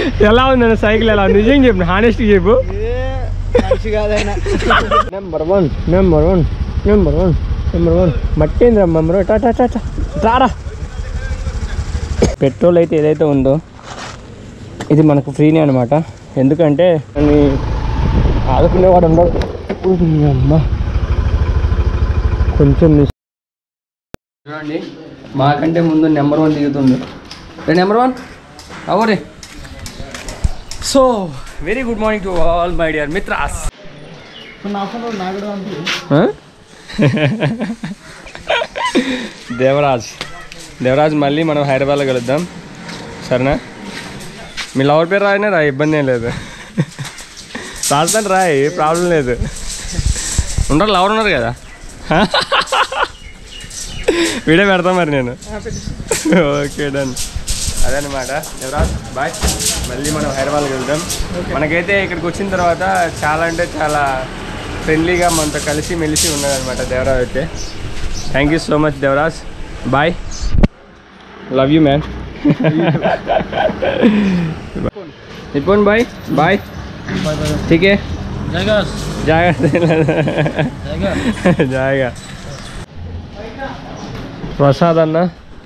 ఎలా ఉందన్న సైకిల్ ఎలా ఉంది నిజం చెప్పు హానెస్ట్ చెప్పు మనిషి కాదైనా number one number one number one number one మట్టేంద్ర మమ్మరు టా టా టా టా. రారా పెట్రోల్ అయితే ఏదైతే ఉందో ఇది మనకు ఫ్రీనే అనమాట ఎందుకంటే అని ఆదుకునేవాడు ఉండవు ఊరి అమ్మ కొంచెం మిస్ చూడండి మాకంటే ముందు నెంబర్ వన్ దిగుతుంది రే నెంబర్ వన్ అవరే so very good morning to all my dear మిత్రాస్ నా ఫోన్ నా కూడా ఉంది దేవరాజ్ దేవరాజ్ మళ్ళీ మనం హైదరాబాద్లో కలుద్దాం సరేనా మీ లవర్ పేరు రాయినా రా ఇబ్బంది ఏం లేదు రాస్తాను రాయి ప్రాబ్లం లేదు ఉండరు లవర్ ఉన్నారు కదా వీడియో పెడతాం మరి నేను ఓకే డన్ అదనమాట దేవరాజ్ బాయ్ మళ్ళీ మనం హైదరాబాద్కి వెళ్దాం మనకైతే ఇక్కడికి వచ్చిన తర్వాత చాలా అంటే చాలా ఫ్రెండ్లీగా మనతో కలిసి మెలిసి ఉన్నదన్నమాట దేవరాజ్ అయితే thank you so much Devaraj bye love you man Nipun bye bye ठीक है జగస్ जाएगा जाएगा ప్రసాద్ అన్న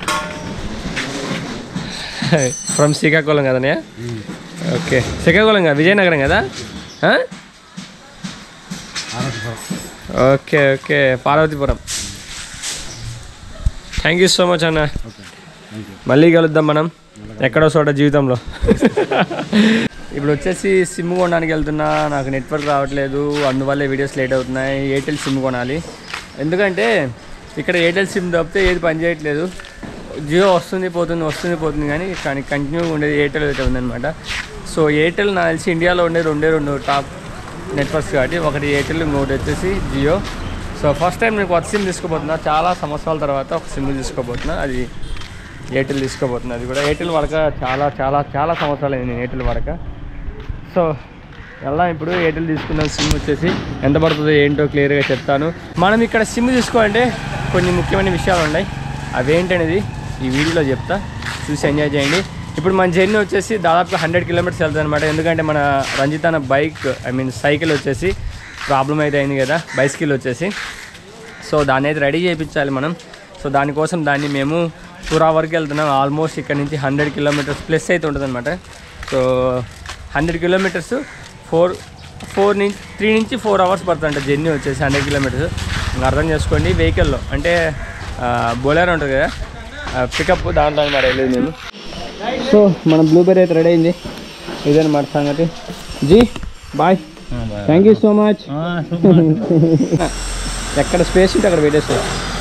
ఫ్రమ్ శ్రీకాకుళం కదనే ఓకే శ్రీకాకుళం కదా విజయనగరం కదా ఆ? Okay okay Parvathipuram thank you so much అన్న మళ్ళీ కలుద్దాం మనం ఎక్కడో చోట జీవితంలో ఇప్పుడు వచ్చేసి సిమ్ కొనడానికి వెళ్తున్నా నాకు నెట్వర్క్ రావట్లేదు అందువల్ల వీడియోస్ లేట్ అవుతున్నాయి ఎయిర్టెల్ సిమ్ కొనాలి ఎందుకంటే ఇక్కడ ఎయిర్టెల్ సిమ్ తప్పితే ఏది పని చేయట్లేదు జియో వస్తుంది పోతుంది వస్తుంది పోతుంది కానీ కానీ కంటిన్యూ ఉండేది ఎయిర్టెల్ అయితే ఉందన్నమాట సో ఎయిర్టెల్ నాకు తెలిసి ఇండియాలో ఉండే రెండే రెండు టాప్ నెట్వర్క్స్ కాబట్టి ఒకటి ఎయిర్టెల్ ఇంకొకటి వచ్చేసి జియో సో ఫస్ట్ టైం నేను కొత్త సిమ్ తీసుకోబోతున్నా చాలా సంవత్సరాల తర్వాత ఒక సిమ్ తీసుకోబోతున్నా అది ఎయిర్టెల్ తీసుకోబోతున్నా అది కూడా ఎయిర్టెల్ వాడక చాలా చాలా చాలా సంవత్సరాలు అయింది నేను ఎయిర్టెల్ వాడక సో ఎలా ఇప్పుడు ఎయిర్టెల్ తీసుకున్న సిమ్ వచ్చేసి ఎంత పడుతుందో ఏంటో క్లియర్గా చెప్తాను మనం ఇక్కడ సిమ్ తీసుకోవాలంటే కొన్ని ముఖ్యమైన విషయాలు ఉన్నాయి అవేంటనేది ఈ వీడియోలో చెప్తా చూసి ఎంజాయ్ చేయండి ఇప్పుడు మన జర్నీ వచ్చేసి దాదాపు హండ్రెడ్ కిలోమీటర్స్ వెళ్తుంది అనమాట ఎందుకంటే మన రంజిత్ అన్న బైక్ ఐ మీన్ సైకిల్ వచ్చేసి ప్రాబ్లం అయితే అయింది కదా బైస్కిల్ వచ్చేసి సో దాన్ని అయితే రెడీ చేయించాలి మనం సో దానికోసం దాన్ని మేము టూర్ వరకు వెళ్తున్నాం ఆల్మోస్ట్ ఇక్కడ నుంచి హండ్రెడ్ కిలోమీటర్స్ ప్లస్ అయితే ఉంటుంది అనమాట so hundred kilometres four four నుంచి త్రీ నుంచి ఫోర్ అవర్స్ పడుతుందంట జర్నీ వచ్చేసి హండ్రెడ్ కిలోమీటర్స్ ఇంకా అర్థం చేసుకోండి వెహికల్లో అంటే బోలేరో ఉంటుంది కదా పికప్ దాంట్లో అనమాట వెళ్ళేది మేము సో మన బ్లూబెర్రీ అయితే రెడీ అయింది ఇదన్నమాట సంగతి జీ bye thank you so much ఎక్కడ స్పేస్ ఉంటే అక్కడ పెట్టేస్తా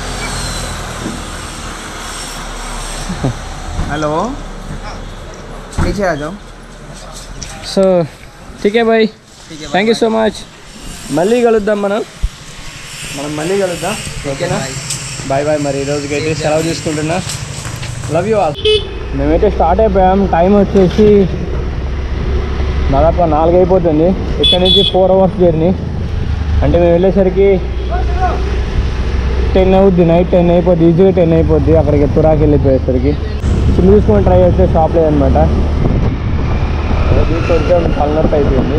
हेलो नीचे आ जाओ సో ఠీకే bye thank you so much మళ్ళీ కలుద్దాం మనం మనం మళ్ళీ కలుద్దాం ఓకేనా బాయ్ బాయ్ మరి ఈ రోజుకైతే సెలవు తీసుకుంటున్నా లవ్ యూ ఆల్ మేమైతే స్టార్ట్ అయిపోయాం టైం వచ్చేసి దాదాపు నాలుగు అయిపోతుంది ఇక్కడ నుంచి ఫోర్ అవర్స్ జర్నీ అంటే మేము వెళ్ళేసరికి టెన్ అవుద్ది నైట్ టెన్ అయిపోద్ది ఈజీగా టెన్ అయిపోద్ది అక్కడికి తురాకి వెళ్ళిపోయేసరికి సిమ్ తీసుకొని ట్రై చేస్తే షాప్ లేదనమాట అది కొంచెం తలనొప్పి అయిపోయింది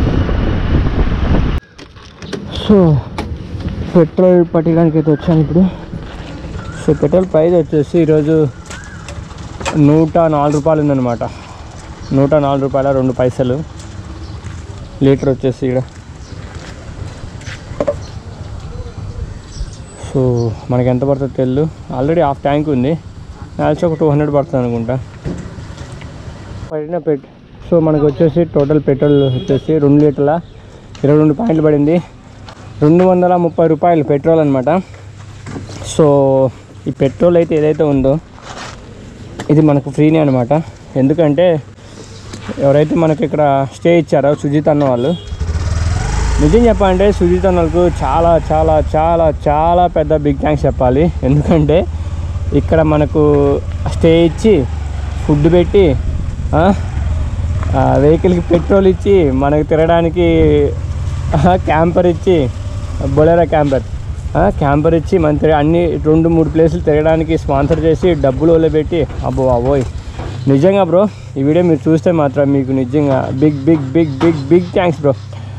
సో పెట్రోల్ పట్టడానికి అయితే వచ్చాను ఇప్పుడు సో పెట్రోల్ ప్రైస్ వచ్చేసి ఈరోజు నూట నాలుగు రూపాయలు ఉందన్నమాట నూట నాలుగు రూపాయల రెండు పైసలు లీటర్ వచ్చేసి ఇక్కడ సో మనకి ఎంత పడుతుంది తెల్లు ఆల్రెడీ హాఫ్ ట్యాంక్ ఉంది నాల్సి ఒక టూ హండ్రెడ్ పడుతుంది అనుకుంటా పడిన పెట్ సో మనకు వచ్చేసి టోటల్ పెట్రోల్ వచ్చేసి రెండు లీటర్ల ఇరవై రెండు పాయింట్లు పడింది రెండు వందల ముప్పై రూపాయలు పెట్రోల్ అనమాట సో ఈ పెట్రోల్ అయితే ఏదైతే ఉందో ఇది మనకు ఫ్రీనే అనమాట ఎందుకంటే ఎవరైతే మనకి ఇక్కడ స్టే ఇచ్చారో సుజిత్ అన్న వాళ్ళు నిజం చెప్పాలంటే సుజిత్ అన్నలకు చాలా చాలా చాలా చాలా పెద్ద బిగ్ థ్యాంక్స్ చెప్పాలి ఎందుకంటే ఇక్కడ మనకు స్టే ఇచ్చి ఫుడ్ పెట్టి ఆ, ఆ, వెహికల్కి పెట్రోల్ ఇచ్చి మనకు తిరగడానికి క్యాంపర్ ఇచ్చి బొలెరా క్యాంపర్ క్యాంపర్ ఇచ్చి మన తిరగ అన్ని రెండు మూడు ప్లేసులు తిరగడానికి స్పాన్సర్ చేసి డబ్బులు వదిలిపెట్టి అబ్బో అబ్బోయ్ నిజంగా బ్రో ఈ వీడియో మీరు చూస్తే మాత్రం మీకు నిజంగా big big big big big thanks bro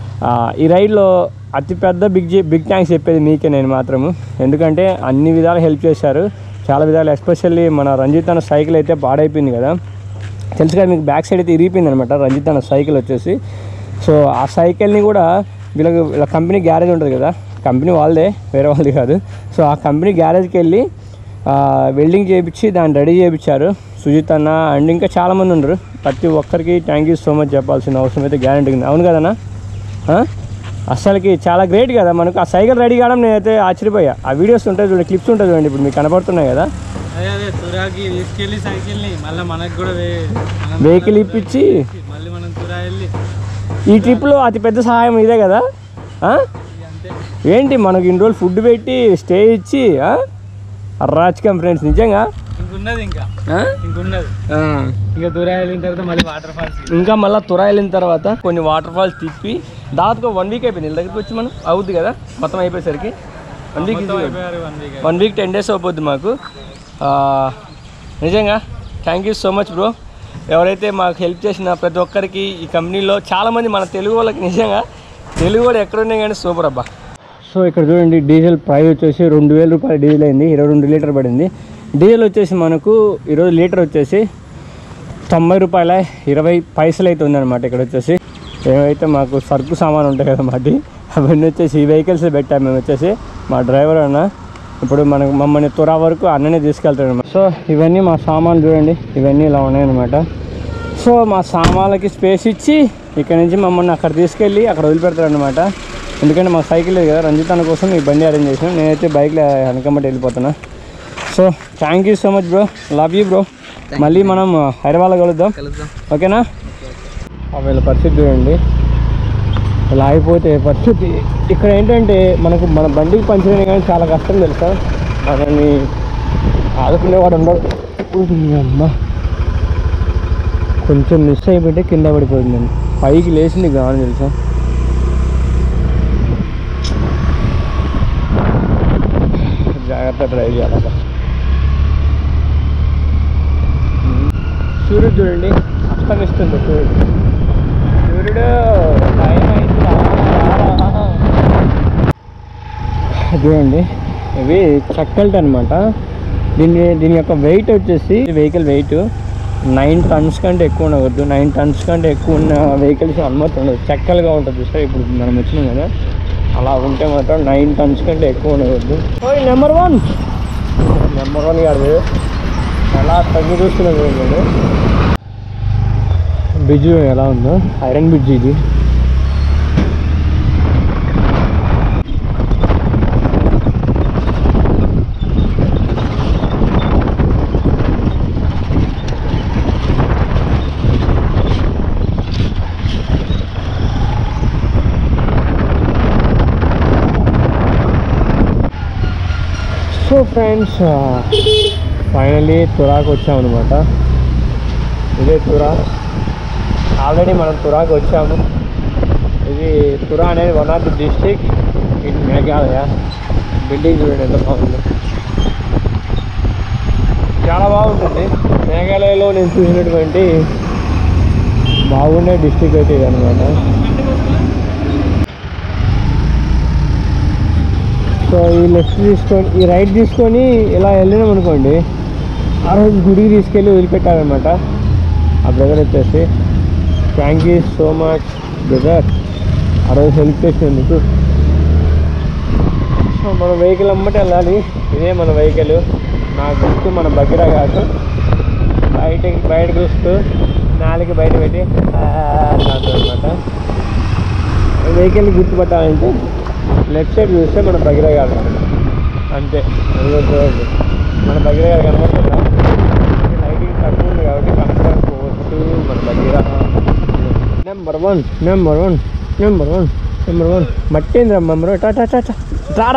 ఈ రైడ్లో అతిపెద్ద బిగ్ జీ- బిగ్ థ్యాంక్స్ చెప్పేది మీకే నేను మాత్రము ఎందుకంటే అన్ని విధాలు హెల్ప్ చేశారు చాలా విధాలు ఎస్పెషల్లీ మన రంజిత్ అన్న సైకిల్ అయితే పాడైపోయింది కదా తెలుసు కదా మీకు బ్యాక్ సైడ్ అయితే ఇరిగిపోయింది అనమాట రంజిత్ అన్న సైకిల్ వచ్చేసి సో ఆ సైకిల్ని కూడా వీళ్ళకి వీళ్ళ కంపెనీ గ్యారేజ్ ఉంటుంది కదా కంపెనీ వాళ్ళదే వేరే వాళ్ళది కాదు సో ఆ కంపెనీ గ్యారేజ్కి వెళ్ళి ఆ, వెల్డింగ్ చేయించి దాన్ని రెడీ చేయించారు సుజిత్ అన్న అండ్ ఇంకా చాలామంది ఉన్నారు ప్రతి ఒక్కరికి థ్యాంక్ యూ సో మచ్ చెప్పాల్సిన అవసరం అయితే గ్యారంటీ ఉంది అవును కదన్నా ఆ? అసలుకి చాలా గ్రేట్ కదా మనకు ఆ సైకిల్ రెడీ కావడం నేనైతే ఆశ్చర్యపోయా ఆ వీడియోస్ ఉంటాయి చూడండి క్లిప్స్ ఉంటుంది చూడండి ఇప్పుడు మీకు కనపడుతున్నాయి కదా అదే అదే తురాకి తీసుకెళ్ళి సైకిల్ని మళ్ళీ మనకు కూడా వే- మనం వెహికల్ ఇప్పించి మళ్ళీ మనం తురా వెళ్ళి ఈ ట్రిప్లో అతి పెద్ద సహాయం ఇదే కదా ఆ? అంతే ఏంటి మనకి ఇన్ని రోజులు ఫుడ్ పెట్టి స్టే ఇచ్చి ఆ? అర్రాచకం ఫ్రెండ్స్ నిజంగా ఇంకున్నది ఇంకా ఆ? ఇంకున్నది ఆ. ఇంకా తురా వెళ్ళిన తర్వాత మళ్ళీ వాటర్ ఫాల్స్ ఇంకా మళ్ళీ తురా వెళ్ళిన తర్వాత కొన్ని వాటర్ ఫాల్స్ తిప్పి దాదాపుగా వన్ వీక్ అయిపోయింది వీళ్ళ దగ్గరికి వచ్చి మనం అవుద్ది కదా మొత్తం అయిపోయేసరికి వన్ వీక్ అయిపోయారు one week one week ten days అయిపోద్ది మాకు ఆ, నిజంగా thank you so much bro ఎవరైతే మాకు హెల్ప్ చేసిన ప్రతి ఒక్కరికి ఈ కంపెనీలో చాలామంది మన తెలుగు వాళ్ళకి నిజంగా తెలుగు కూడా ఎక్కడున్నాయి కానీ సూపర్ అబ్బా సో ఇక్కడ చూడండి డీజిల్ ప్రైస్ వచ్చేసి రెండు వేల రూపాయల డీజిల్ అయింది ఇరవై రెండు లీటర్ పడింది డీజిల్ వచ్చేసి మనకు ఈరోజు లీటర్ వచ్చేసి తొంభై రూపాయల ఇరవై పైసలు అయితే ఉందన్నమాట ఇక్కడ వచ్చేసి ఏవైతే మాకు సరుకు సామాన్ ఉంటాయి కదా మాది అవన్నీ వచ్చేసి ఈ వెహికల్స్ పెట్టాము మేము వచ్చేసి మా డ్రైవర్ అన్న ఇప్పుడు మనకు మమ్మల్ని తురా వరకు అన్ననే తీసుకెళ్తాడు అనమాట సో ఇవన్నీ మా సామాన్లు చూడండి ఇవన్నీ ఇలా ఉన్నాయన్నమాట సో మా సామాన్లకి స్పేస్ ఇచ్చి ఇక్కడ నుంచి మమ్మల్ని అక్కడ తీసుకెళ్ళి అక్కడ వదిలిపెడతారు అనమాట ఎందుకంటే మా సైకిల్ లేదు కదా రంజిత్ అన్న కోసం ఈ బండి అరేంజ్ చేసాను నేనైతే బైక్లో వెనకమ్మటి వెళ్ళిపోతున్నా so thank you so much bro love you bro మళ్ళీ మనం హైదరాబాద్లో కలుద్దాం కలుద్దాం ఓకేనా ఆ వీళ్ళ పరిస్థితి చూడండి ఇలా అయిపోతే పరిస్థితి ఇక్కడ ఏంటంటే మనకు మన బండికి పంచర్ కానీ చాలా కష్టం తెలుసా మనల్ని ఆదుకునేవాడు ఉండడు ఊరి అమ్మ కొంచెం మిస్ అయిపోతే కింద పడిపోయింది పైకి లేచింది కావాలి తెలుసా జాగ్రత్త డ్రైవ్ చేయాలి సూర్యుడు చూడండి అస్తమిస్తుంది సూర్యుడు సూర్యుడు టైం అయింది రా, రా, రా. చూడండి ఇవి చక్కల్ట్ అనమాట దీని దీని యొక్క వెయిట్ వచ్చేసి వెహికల్ వెయిట్ నైన్ టన్స్ కంటే ఎక్కువ ఉండవద్దు నైన్ టన్స్ కంటే ఎక్కువ ఉన్న వెహికల్స్ అనుమతి ఉండదు చెక్కలుగా ఉంటుంది సార్ ఇప్పుడు మనం వచ్చినాం కదా అలా ఉంటే మాత్రం నైన్ టన్స్ కంటే ఎక్కువ ఉండవద్దు నెంబర్ వన్ నెంబర్ వన్ కాదు ఎలా తగ్గి చూస్తున్నాడు నేను బ్రిడ్జ్ ఎలా ఉందో ఐరన్ బ్రిడ్జ్ ఇది సో ఫ్రెండ్స్ ఫైనలీ తురాకు వచ్చామన్నమాట ఇదే తురా ఆల్రెడీ మనం తురాకు వచ్చాము ఇది తురా అనేది one of the district in Meghalaya building చూడండి ఎంత బాగుంది చాలా బాగుంటుంది మేఘాలయలో నేను చూసినటువంటి బాగుండే డిస్టిక్ అయితే ఇది అనమాట సో ఈ లెఫ్ట్ తీసుకొని ఈ రైట్ తీసుకొని ఇలా వెళ్ళినాం అనుకోండి ఆ రోజు గుడికి తీసుకెళ్ళి వదిలిపెట్టాలన్నమాట ఆ బ్రదర్ వచ్చేసి thank you so much brother ఆ రోజు హెల్ప్ చేసినందుకు సో మన వెహికల్ అమ్మటే వెళ్ళాలి ఇదే మన వెహికల్ నా గుర్తు మన బగ్గిర కాదు బయటకి బయట చూస్తూ నాలుగు బయట పెట్టి అనమాట వెహికల్ గుర్తుపట్టాలంటే లెఫ్ట్ సైడ్ చూస్తే మన బగిర గారు అంతే అదిగో చూడండి మన బగిర గారు కనబడుతుందా లైటింగ్ తక్కువ ఉంది కాబట్టి కనపడక పోవచ్చు మన బగిర number one number one number one number one మట్టేంద్ర నెంబర్ టా టా టా టా రారా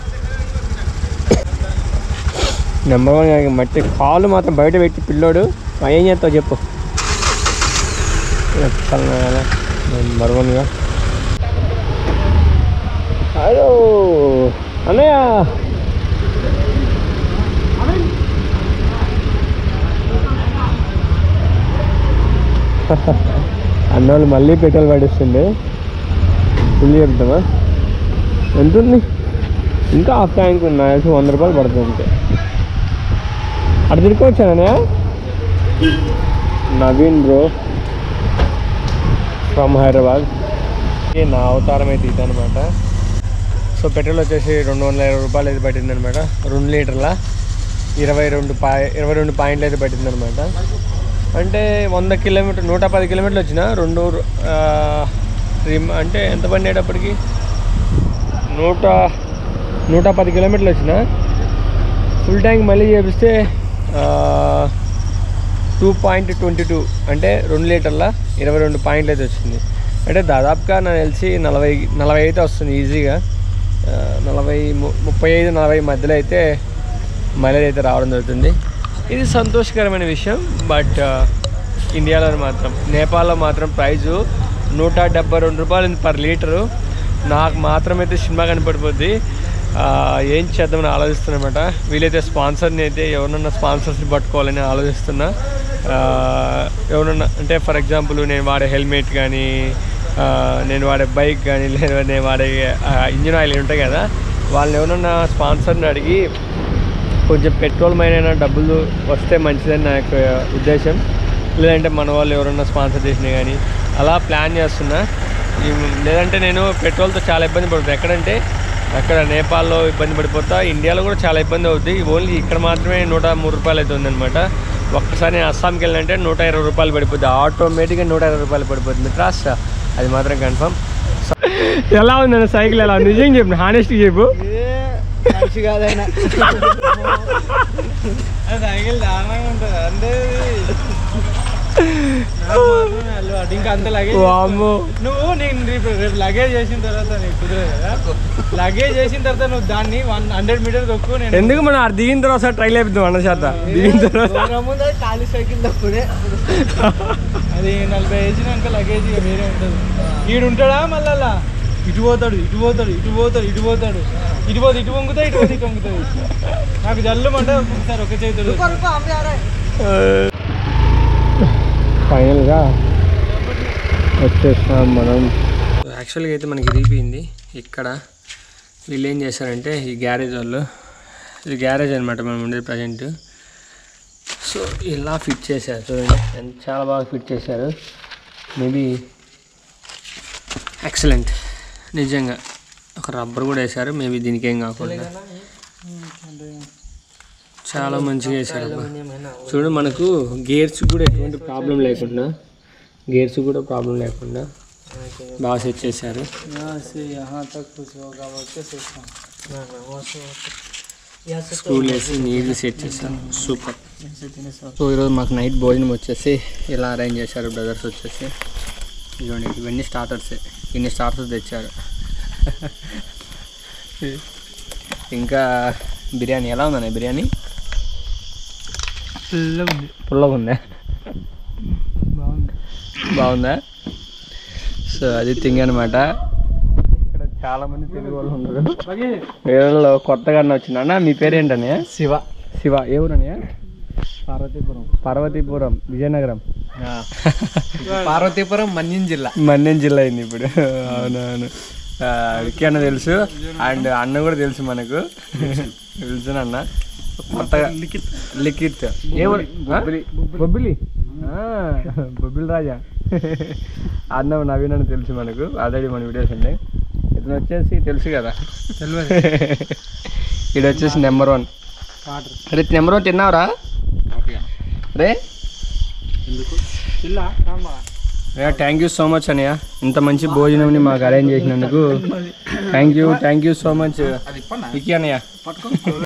నెంబర్ వన్ గారికి మట్టి కాలు మాత్రం బయట పెట్టి పిల్లోడు మరి ఏం చేస్తావు చెప్పు నెంబర్ వన్గా హలో అన్నయ్య అన్నోళ్ళు మళ్ళీ పెట్రోల్ పడిస్తుంది ఫుల్ చెప్తామా ఎంత ఉంది ఇంకా హాఫ్ ట్యాంక్ ఉంది నాకు తెలిసి వంద రూపాయలు పడుతుంది అంతే అటు తిరుక్కొచ్చానే నవీన్ బ్రో ఫ్రమ్ హైదరాబాద్ ఇది నా అవతారం అయితే ఇదనమాట సో పెట్రోల్ వచ్చేసి రెండు వందల ఇరవై రూపాయలు అయితే పట్టింది అనమాట రెండు లీటర్ల ఇరవై రెండు పాయి ఇరవై రెండు పాయింట్లు అయితే పట్టింది అనమాట అంటే వంద కిలోమీటర్ నూట పది కిలోమీటర్లు వచ్చిన రెండు ఆ, రిమ్- అంటే ఎంత పండేటప్పటికి నూట నూట పది కిలోమీటర్లు వచ్చిన ఫుల్ ట్యాంక్ మళ్ళీ చేపిస్తే టూ పాయింట్ ట్వంటీ టూ అంటే రెండు లీటర్ల ఇరవై రెండు పాయింట్లు అయితే వచ్చింది అంటే దాదాపుగా నాకు తెలిసి నలభై నలభై అయితే వస్తుంది ఈజీగా ఆ, నలభై ము- ముప్పై ఐదు నలభై మధ్యలో అయితే మైలేజ్ అయితే రావడం జరుగుతుంది ఇది సంతోషకరమైన విషయం బట్ ఇండియాలో మాత్రం నేపాల్లో మాత్రం ప్రైజు నూట డెబ్బై రెండు రూపాయలు పర్ లీటరు నాకు మాత్రం అయితే సినిమా కనపడిపోద్ది ఆ, ఏం చేద్దామని ఆలోచిస్తున్నమాట వీలైతే స్పాన్సర్ని అయితే ఎవరన్నా స్పాన్సర్స్ని పట్టుకోవాలని ఆలోచిస్తున్నా ఆ, ఎవరన్నా అంటే ఫర్ ఎగ్జాంపుల్ నేను వాడే హెల్మెట్ కానీ ఆ, నేను వాడే బైక్ కానీ లేదా నేను వాడే ఇంజిన్ ఆయిల్ ఉంటాయి కదా వాళ్ళని ఎవరన్నా స్పాన్సర్ని అడిగి కొంచెం పెట్రోల్ మైన డబ్బులు వస్తే మంచిదని నా యొక్క ఉద్దేశం లేదంటే మన వాళ్ళు ఎవరన్నా స్పాన్సర్ చేసినా కానీ అలా ప్లాన్ చేస్తున్నా ఈ- లేదంటే నేను పెట్రోల్తో చాలా ఇబ్బంది పడుతుంది ఎక్కడంటే అక్కడ నేపాల్లో ఇబ్బంది పడిపోతా ఇండియాలో కూడా చాలా ఇబ్బంది అవుతుంది ఓన్లీ ఇక్కడ మాత్రమే నూట మూడు రూపాయలు అయితే ఉందన్నమాట ఒక్కసారి నేను అస్సాంకి వెళ్ళినంటే నూట ఇరవై రూపాయలు పడిపోద్ది ఆటోమేటిక్గా నూట ఇరవై రూపాయలు పడిపోద్ది మిత్రాస్ అది మాత్రం కన్ఫర్మ్ ఎలా ఉందన్న సైకిల్ ఎలా ఉంది నిజంగా చెప్పు హానెస్ట్గా చెప్పు ఏ మనిషి కాదైనా అది సైకిల్ దారుణంగా ఉంటుంది అంటే నాకు మాత్రమే అలవాటు. ఇంకా అంత లగేజ్ వామ్మో. నువ్వు నేను రేపు రేపు లగేజ్ చేసిన తర్వాత నీకు కుదరదు కదా లగేజ్ చేసిన తర్వాత నువ్వు దాన్ని వన్ హండ్రెడ్ మీటర్ దొక్కు నేను ఎందుకు మనం ఆడ దిగిన తర్వాత ట్రైల్ అయిపోతాం అన్న చేత దిగిన తర్వాత దూరం ముందు అది ఖాళీ సైకిల్ తప్పుడే అది నలభై వేసినాక లగేజ్ ఇక వేరే ఉంటుంది ఈడు ఉంటాడా మళ్ళా ఇటు పోతాడు ఇటు పోతాడు ఇటు పోతాడు ఇటు పోతాడు ఇటు పోతే ఇటు వంగుతా ఇటు పోతే ఇటు వంగుతుంది నాకు జల్లుమంటే ఒకసారి ఒక చేతుడు ఫైనల్గా వచ్చేసాం మనం యాక్చువల్గా అయితే మనకి ఇరిగిపోయింది ఇక్కడ వీళ్ళు ఏం చేశారంటే ఈ గ్యారేజ్ వాళ్ళు ఇది గ్యారేజ్ అనమాట మనం ఉండేది ప్రజెంట్ సో ఇలా ఫిట్ చేశారు చూడండి ఎంత చాలా బాగా ఫిట్ చేశారు మేబీ ఎక్సలెంట్ నిజంగా ఒక రబ్బర్ కూడా వేశారు మేబీ దీనికి ఏం కాకుండా చాలా మంచిగా వేశారు అబ్బా. చూడు మనకు గేర్స్ కూడా ఎటువంటి ప్రాబ్లం లేకుండా గేర్స్ కూడా ప్రాబ్లం లేకుండా బాగా సెట్ చేశారు यहाँ तक कुछ होगा बोलते सोचता స్క్రూలు వేసి నీట్గా సెట్ చేశారు సూపర్ సో ఈరోజు మాకు నైట్ భోజనం వచ్చేసి ఇలా అరేంజ్ చేశారు బ్రదర్స్ వచ్చేసి ఇదిగోండి ఇవన్నీ స్టార్టర్సే ఇన్ని స్టార్టర్స్ తెచ్చారు ఇంకా బిర్యానీ ఎలా ఉందన్న బిర్యానీ పుల్లగా ఉందా బాగుంది బాగుందా సో అది థింగ్ అనమాట ఇక్కడ చాలా మంది తెలుగు వాళ్ళు ఉన్నారు వీళ్ళలో కొత్తగా వచ్చిన అన్న మీ పేరు ఏంటనే శివ శివ ఏ ఊరనే పార్వతీపురం పార్వతీపురం విజయనగరం పార్వతీపురం మన్యం జిల్లా మన్యం జిల్లా అయింది ఇప్పుడు అవునవును ఆ, విక్కీ అన్న తెలుసు అండ్ అన్న కూడా తెలుసు మనకు తెలుసు అన్న కొత్తగా లిఖిత్ ఏ ఊరు? ఆ? బొబ్బిలి ఆ, బొబ్బిలి రాజా అన్న నవీన్ అని తెలుసు మనకు ఆల్రెడీ మన వీడియోస్ ఉన్నాయి ఇతను వచ్చేసి తెలుసు కదా తెలియదు ఇది వచ్చేసి నెంబర్ వన్ వాటర్ అరే నెంబర్ వన్ తిన్నావురా రే ఇలా థ్యాంక్ యూ సో మచ్ అన్నయ్య ఇంత మంచి భోజనంని మాకు అరేంజ్ చేసినందుకు thank you thank you so much Vicky అన్నయ్య